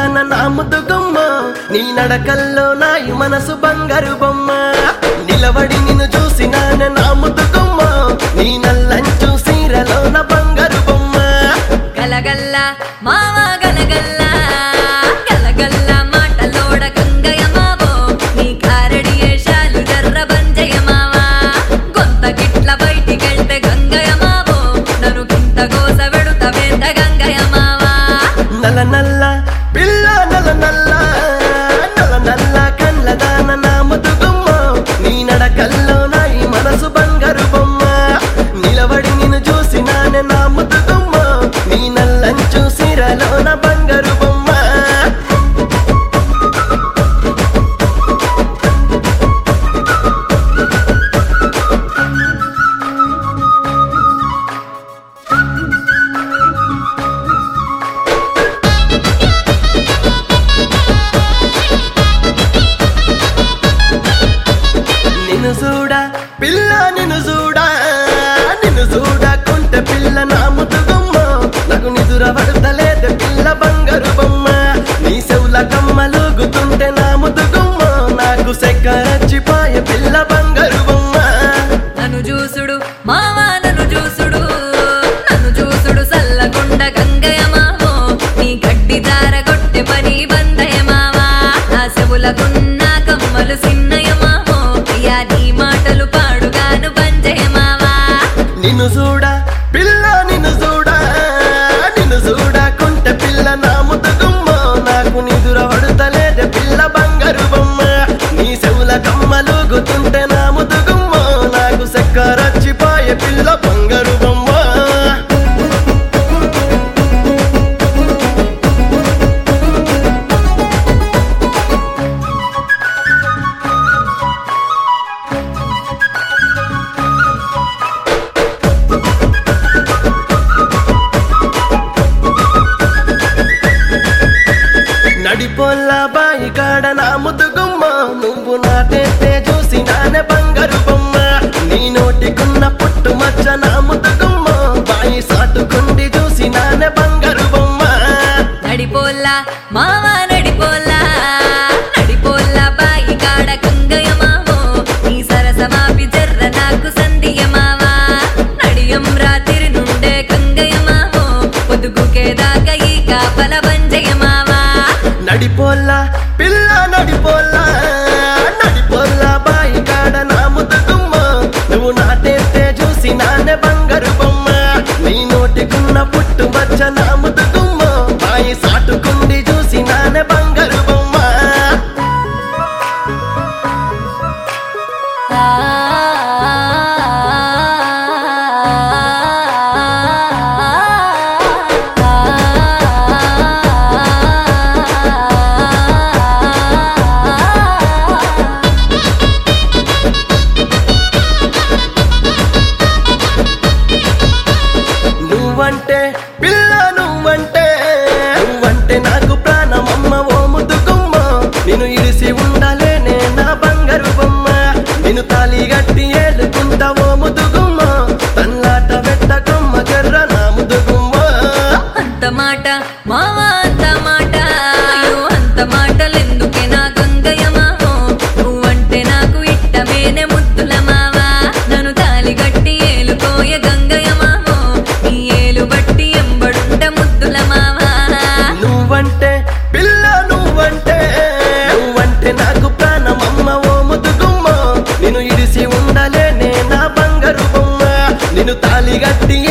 కన్నదాన నా ముద్దు గుమ్మ నీ నడకల్లో నాయి మనసు బంగారు బొమ్మ నిలబడి నిన్ను చూసినాన నా ముద్దు గుమ్మ నీ నల్లంచు సీరలో నా బంగారు బొమ్మ గలగల్ల మామ గలగల్ల గలగల్ల మాటలోడ గంగయ్య మావో నీ కారడి ఏషాలు జర్ర బంజయ్య మావా గొంత గిట్ల బయటికెళ్తే గంగయ్య మావో నన్ను గింత గోస వెడుత వేంద గంగయ్య మావా నల్ల నల్ల పిల్ల నల్ల నల్ల నల్ల నల్ల కన్నదాన నా ముద్దు గుమ్మ నీ నడకల్లో నాయి మనసు బంగారు బొమ్మ నిలబడి నిన్ను చూసినానే నా ముద్దు గుమ్మ నీ నల్లంచు సీరలో నా బంగారు బొమ్మ నిన్ను చూడా పిల్ల నిన్ను చూడా నిన్ను చూడా కొంటె పిల్ల నా ముద్దుగుమ్మ నాకు నిదుర పడతలేదు పిల్ల బంగారు బొమ్మ నీ చెవుల కమ్మలుగుతుంటే నా ముద్దుగుమ్మ నాకు సెక్కరచ్చిపోయ పిల్ల బంగారు బొమ్మ నన్ను చూసుడు మావా నన్ను చూసుడు నన్ను చూసుడు సల్లగుండ గంగయ్య మావో నీ గడ్డి దార కొట్టె పని బందయ్య మావా నా చెవులకున్న కమ్మలు సిన్నయ్య మావో అయ్యా నీ మాటలు పాడుగాను బంజయ్య మావా నిన్ను చూడా పిల్ల నిన్ను చూడా నిన్ను చూడా కొంటె పిల్ల నా ముద్దుగుమ్మ నాకు నిదుర పడతలేదు పిల్ల బంగారు బొమ్మ నీ చెవుల కమ్మలుగుతుంటే నా ముద్దుగుమ్మ నాకు సెక్కరచ్చిపోయే పిల్ల బంగారు బొమ్మ నడిపోల్ల బాయి కాడ నా ముద్దుగుమ్మ నువ్వు నాటేస్తే చూసి నానే బంగారు బొమ్మ నీ నోటికున్న పుట్టు మచ్చ నా ముద్దుగుమ్మ బాయి సాటుకుండి చూసి నానే బంగారు బొమ్మ నడిపోల్లా మావా నడిపోల్లా నడిపోల్లా బాయి కాడ గంగయ్య మావో నీ సరసమాపి జర్ర నాకు సంధియ మావా నడియం రాత్రి నుండే గంగయ్య మావో పొదుగుకే దాకా ఈ కాపల బంజయ్య మావా నడిపోల్ల పిల్ల నడిపోల్ల నడిపోల్ల బాయి కాడ నా ముద్దుగుమ్మ నువ్వు నాటేస్తే చూసి నానే బంగారు బొమ్మ నీ నోటికున్న పుట్టు మచ్చ నా ముద్దుగుమ్మ బాయి సాటుకుండి చూసి నానే బంగారు బొమ్మ నువ్వంటే పిల్ల నువ్వంటే నువ్వంటే నాకు ప్రాణమమ్మ ఓ ముద్దుగుమ్మ నేను ఇడిసి ఉండలేనే నా బంగారు బొమ్మ నేను తాలి గట్టి ఏలుకుంటా ఓ ముద్దుగుమ్మ తన్లాట పెట్టకమ్మ జర్ర నా ముద్దుగుమ్మ అంత మాట మావా అంత మాట అయ్యో అంత మాటలెందుకే నా గంగయ్య మావో నువ్వంటే నాకు ఇట్టమేనే ముద్దుల మావా నన్ను తాలి గట్టి ఏలుకోయ గంగయ్య మావో నీ ఏలు బట్టి ఎంబడుంట ముద్దుల మావా నువ్వంటే పిల్ల నువ్వంటే నువ్వంటే నాకు ప్రాణమమ్మ ఓ ముద్దుగుమ్మ నేను ఇడిసి ఉండలేనే నా బంగారు బొమ్మ నేను తాలి గట్టి